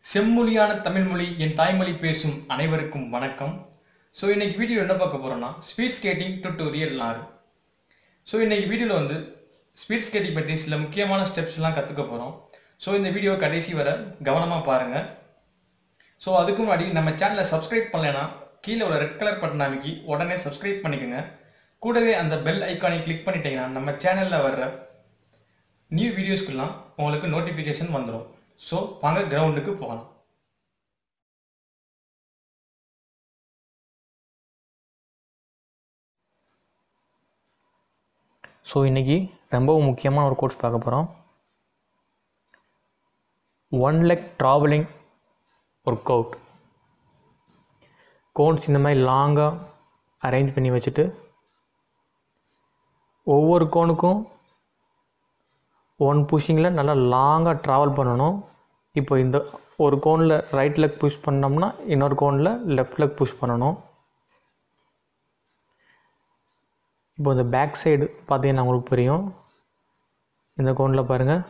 செம்மொழியான தமிழ்மொழி என் தாய்மொழி பேசும் அனைவருக்கும் வணக்கம் ஸோ இன்னைக்கு வீடியோ என்ன பார்க்க போறோம்னா ஸ்பீட் ஸ்கேட்டிங் டுட்டோரியல் நாறு ஸோ இன்னைக்கு வீடியோவில் வந்து ஸ்பீட் ஸ்கேட்டிங் பற்றி சில முக்கியமான ஸ்டெப்ஸ்லாம் கற்றுக்க போகிறோம் ஸோ இந்த வீடியோ கடைசி வர கவனமாக பாருங்கள் ஸோ அதுக்கு முன்னாடி நம்ம சேனலை சப்ஸ்கிரைப் பண்ணலைன்னா கீழே உள்ள ரெட் கலர் பட்டன் அமைக்கி உடனே சப்ஸ்கிரைப் பண்ணிக்கோங்க கூடவே அந்த பெல் ஐக்கானை கிளிக் பண்ணிட்டீங்கன்னா நம்ம சேனலில் வர்ற நியூ வீடியோஸ்க்கெல்லாம் உங்களுக்கு நோட்டிஃபிகேஷன் வந்துடும் ஸோ வாங்க கிரவுண்டுக்கு போகலாம் ஸோ இன்றைக்கி ரொம்பவும் முக்கியமான ஒரு கோர்ஸ் பார்க்க போகிறோம் one leg travelling workout cones இந்த மாதிரி லாங்காக அரேஞ்ச் பண்ணி வச்சுட்டு ஒவ்வொரு கோனுக்கும் ஒன் புஷிங்கில் நல்லா லாங்காக ட்ராவல் பண்ணணும் இப்போ இந்த ஒரு கோனில் ரைட் லெக் புஷ் பண்ணோம்னா இன்னொரு கோனில் லெஃப்ட் லெக் புஷ் பண்ணணும் இப்போ இந்த பேக் சைடு பார்த்தீங்கன்னா உங்களுக்கு புரியும் இந்த கோனில் பாருங்கள்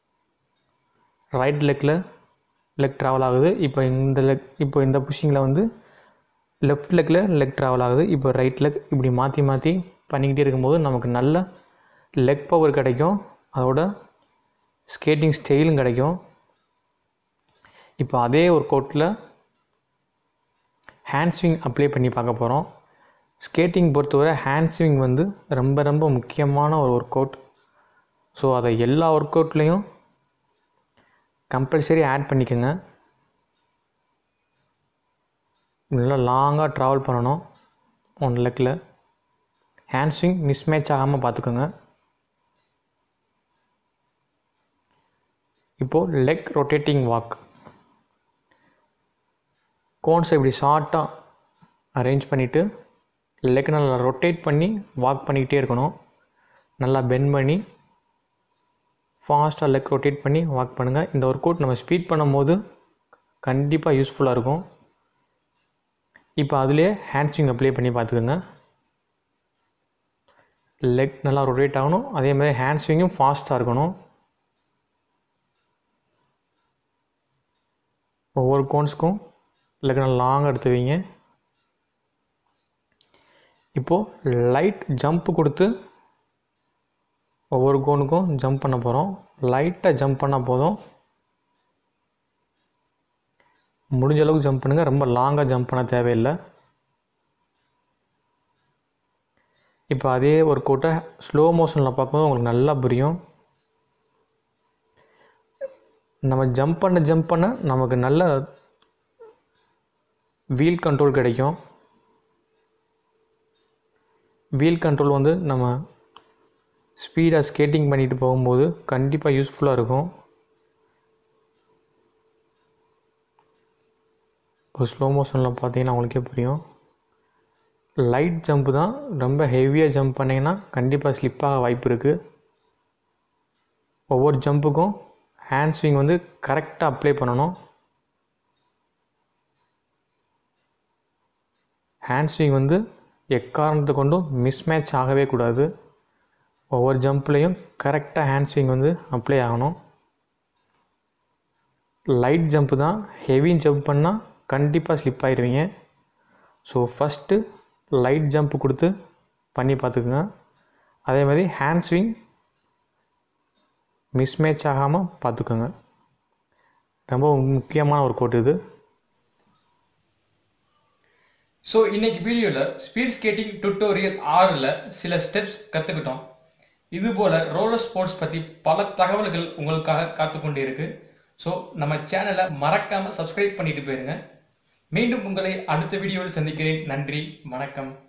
ரைட் லெக்கில் லெக் ட்ராவல் ஆகுது இப்போ இந்த லெக் இப்போ இந்த புஷிங்கில் வந்து லெஃப்ட் லெக்கில் லெக் ட்ராவல் ஆகுது இப்போ ரைட் லெக் இப்படி மாற்றி மாற்றி பண்ணிக்கிட்டே இருக்கும்போது நமக்கு நல்ல லெக் பவர் கிடைக்கும் அதோட ஸ்கேட்டிங் ஸ்டைலும் கிடைக்கும் இப்போ அதே ஒரு கோட்டில் ஹேண்ட் ஸ்விங் அப்ளை பண்ணி பார்க்க போகிறோம் ஸ்கேட்டிங் பொறுத்தவரை ஹேண்ட் ஸ்விங் வந்து ரொம்ப ரொம்ப முக்கியமான ஒரு ஒர்க் அவுட் ஸோ அதை எல்லா ஒர்க் அவுட்லேயும் கம்பல்சரி ஆட் பண்ணிக்கோங்க நல்லா லாங்காக ட்ராவல் பண்ணணும் ஒன் லெக்கில் ஹேண்ட் ஸ்விங் மிஸ்மேட்ச் ஆகாமல் பார்த்துக்கோங்க இப்போது லெக் ரொட்டேட்டிங் வாக் கோன்ஸை இப்படி ஷார்ட்டாக அரேஞ்ச் பண்ணிவிட்டு லெக் நல்லா ரொட்டேட் பண்ணி வாக் பண்ணிக்கிட்டே இருக்கணும் நல்லா பெண்ட் பண்ணி ஃபாஸ்ட்டாக லெக் ரொட்டேட் பண்ணி வாக் பண்ணுங்கள் இந்த ஒர்க் அவுட் நம்ம ஸ்பீட் பண்ணும்போது கண்டிப்பாக யூஸ்ஃபுல்லாக இருக்கும் இப்போ அதுலேயே ஹேண்ட் ஸ்விங் அப்ளை பண்ணி பார்த்துக்கோங்க லெக் நல்லா ரொட்டேட் ஆகணும் அதே மாதிரி ஹேண்ட் ஸ்விங்கும் ஃபாஸ்ட்டாக இருக்கணும் ஒவ்வொரு கோன்ஸ்க்கும் லெக் நல்லா லாங்காக எடுத்து வைங்க இப்போது லைட் ஜம்ப் கொடுத்து ஒவ்வொரு கோனுக்கும் ஜம்ப் பண்ண போகிறோம் லைட்டாக ஜம்ப் பண்ணால் போதும் முடிஞ்ச அளவுக்கு ஜம்ப் பண்ணுங்கள் ரொம்ப லாங்காக ஜம்ப் பண்ண தேவையில்லை இப்போ அதே ஒரு கோட்டை ஸ்லோ மோஷனில் பார்க்கும்போது உங்களுக்கு நல்லா புரியும் நம்ம ஜம்ப் பண்ண ஜம்ப் பண்ண நமக்கு நல்ல வீல் கண்ட்ரோல் கிடைக்கும் வீல் கண்ட்ரோல் வந்து நம்ம ஸ்பீடாக ஸ்கேட்டிங் பண்ணிட்டு போகும்போது கண்டிப்பாக யூஸ்ஃபுல்லாக இருக்கும் இப்போ ஸ்லோ மோஷனில் பார்த்தீங்கன்னா உங்களுக்கே புரியும் லைட் ஜம்ப்பு தான் ரொம்ப ஹெவியாக ஜம்ப் பண்ணிங்கன்னா கண்டிப்பாக ஸ்லிப்பாக வாய்ப்பு இருக்குது ஒவ்வொரு ஜம்ப்புக்கும் ஹேண்ட் ஸ்விங் வந்து கரெக்டாக அப்ளை பண்ணணும் ஹேண்ட் ஸ்விங் வந்து எக்காரணத்தை கொண்டும் மிஸ்மேட்ச் ஆகவே கூடாது ஒவ்வொரு ஜம்ப்லேயும் கரெக்டாக ஹேண்ட் ஸ்விங் வந்து அப்ளை ஆகணும் லைட் ஜம்ப்பு தான் ஹெவி ஜம்ப் பண்ணால் கண்டிப்பாக ஸ்லிப் ஆயிடுவீங்க ஸோ ஃபஸ்ட்டு லைட் ஜம்ப் கொடுத்து பண்ணி பார்த்துக்குங்க அதே மாதிரி ஹேண்ட் ஸ்விங் மிஸ்மேட்ச் ஆகாமல் பார்த்துக்கோங்க ரொம்ப முக்கியமான ஒரு கோட் இது ஸோ இன்னைக்கு வீடியோவில் ஸ்பீட் ஸ்கேட்டிங் டுட்டோரியல் ஆறில் சில ஸ்டெப்ஸ் கற்றுக்கிட்டோம் இதுபோல் ரோலர் ஸ்போர்ட்ஸ் பற்றி பல தகவல்கள் உங்களுக்காக காத்து கொண்டு இருக்கு ஸோ நம்ம சேனலை மறக்காமல் சப்ஸ்கிரைப் பண்ணிட்டு போயிருங்க மீண்டும் உங்களை அடுத்த வீடியோவில் சந்திக்கிறேன் நன்றி வணக்கம்